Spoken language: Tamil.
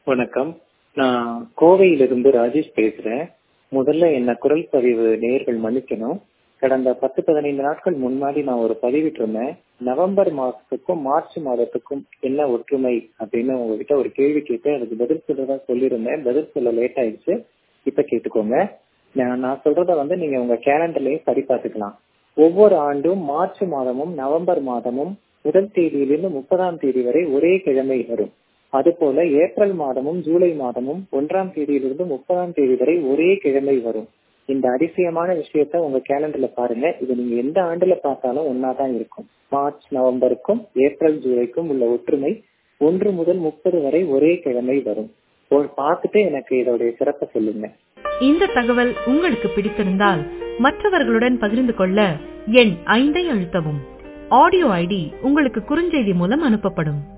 வணக்கம் நான் கோவையிலிருந்து ராஜேஷ் பேசுறேன் முதல்ல என்ன குரல் பதிவு நேயர்கள் மன்னிக்கணும் கடந்த பத்து பதினைந்து நாட்கள் முன்னாடி நான் ஒரு பதிவிட்டு இருந்தேன் நவம்பர் மாசத்துக்கும் மார்ச் மாதத்துக்கும் என்ன ஒற்றுமை அப்படின்னு உங்ககிட்ட ஒரு கேள்வி கேட்டு அதுக்கு பதில் சொல்றதா சொல்லியிருந்தேன் பதில் சொல்ல லேட் ஆயிடுச்சு இப்ப கேட்டுக்கோங்க நான் நான் சொல்றத வந்து நீங்க உங்க கேலண்டர்லயும் சரி பார்த்துக்கலாம் ஒவ்வொரு ஆண்டும் மார்ச் மாதமும் நவம்பர் மாதமும் முதல் தேதியிலிருந்து முப்பதாம் தேதி வரை ஒரே கிழமை வரும் அதுபோல ஏப்ரல் மாதமும் ஜூலை மாதமும் ஒன்றாம் தேதியிலிருந்து முப்பதாம் தேதி வரை ஒரே கிழமை வரும் இந்த அதிசயமான விஷயத்த உங்க கேலண்டர்ல பாருங்க இது நீங்க எந்த ஆண்டுல பார்த்தாலும் ஒன்னாதான் இருக்கும் மார்ச் நவம்பருக்கும் ஏப்ரல் ஜூலைக்கும் உள்ள ஒற்றுமை ஒன்று முதல் முப்பது வரை ஒரே கிழமை வரும் பார்த்துட்டு எனக்கு இதோடைய சிறப்பை சொல்லுங்க இந்த தகவல் உங்களுக்கு பிடித்திருந்தால் மற்றவர்களுடன் பகிர்ந்து கொள்ள எண் ஐந்தை அழுத்தவும் ஆடியோ ஐடி உங்களுக்கு குறுஞ்செய்தி மூலம் அனுப்பப்படும்